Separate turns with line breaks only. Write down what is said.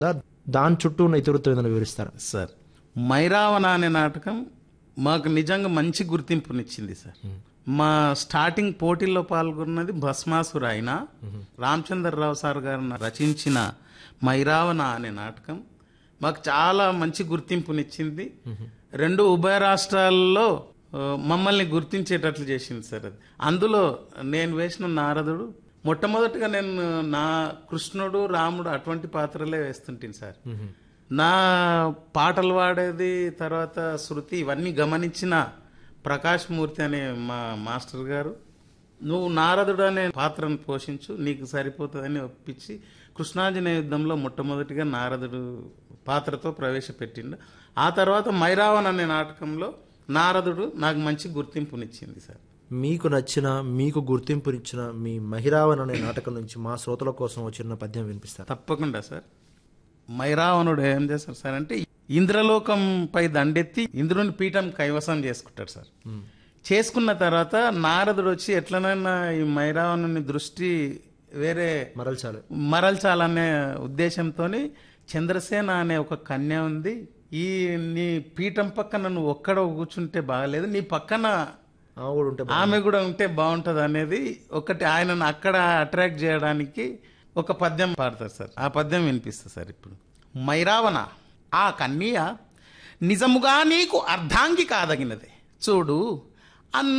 దాని చుట్టూ ఉన్న ఇతివృత్తం ఏదైనా వివరిస్తారా
సార్ మైరావణ అనే నాటకం మాకు నిజంగా మంచి గుర్తింపునిచ్చింది సార్ మా స్టార్టింగ్ పోటీల్లో పాల్గొన్నది భస్మాసుర అయిన రామచంద్రరావు సార్ గారు రచించిన మైరావణ అనే నాటకం మాకు చాలా మంచి గుర్తింపునిచ్చింది రెండు ఉభయ రాష్ట్రాల్లో ఆ, మమ్మల్ని గుర్తించేటట్లు చేసింది సార్ అది అందులో నేను వేసిన నారదుడు మొట్టమొదటిగా నేను నా కృష్ణుడు రాముడు అటువంటి పాత్రలే వేస్తుంటాను సార్ నా పాటలు పాడేది తర్వాత శృతి ఇవన్నీ గమనించిన ప్రకాష్ మూర్తి అనే మా మాస్టర్ గారు నువ్వు నారదుడు అనే పాత్రను పోషించు నీకు సరిపోతుందని ఒప్పించి కృష్ణాంజనేయ యుద్ధంలో మొట్టమొదటిగా నారదుడు పాత్రతో ప్రవేశపెట్టిండు ఆ తర్వాత మైరావన్ అనే నాటకంలో నారదుడు నాకు మంచి గుర్తింపునిచ్చింది సార్
మీకు నచ్చిన మీకు గుర్తింపునిచ్చిన మీ మహిరావన్ అనే నాటకం నుంచి మా శ్రోతల కోసం ఒక చిన్న పద్యం వినిపిస్తారు
తప్పకుండా సార్ మైరావణుడు ఏం చేస్తాడు సార్ అంటే ఇంద్రలోకంపై దండెత్తి ఇంద్రుని పీఠం కైవసం చేసుకుంటాడు సార్ చేసుకున్న తర్వాత నారదుడు వచ్చి ఎట్లనైనా ఈ మైరావణుని దృష్టి వేరే
మరల్చాలి
మరల్చాలనే ఉద్దేశంతో చంద్రసేన అనే ఒక కన్య ఉంది ఈ నీ పీఠం పక్కన నువ్వు ఒక్కడ కూర్చుంటే బాగలేదు నీ పక్కన
ఆమె కూడా ఉంటే
ఆమె కూడా ఉంటే బాగుంటది అనేది ఒకటి ఆయనను అక్కడ అట్రాక్ట్ చేయడానికి ఒక పద్యం పాడతారు సార్ ఆ పద్యం వినిపిస్తా సార్ ఇప్పుడు మైరావణ ఆ కన్య నిజముగా నీకు అర్ధాంగి కాదగినదే చూడు అన్న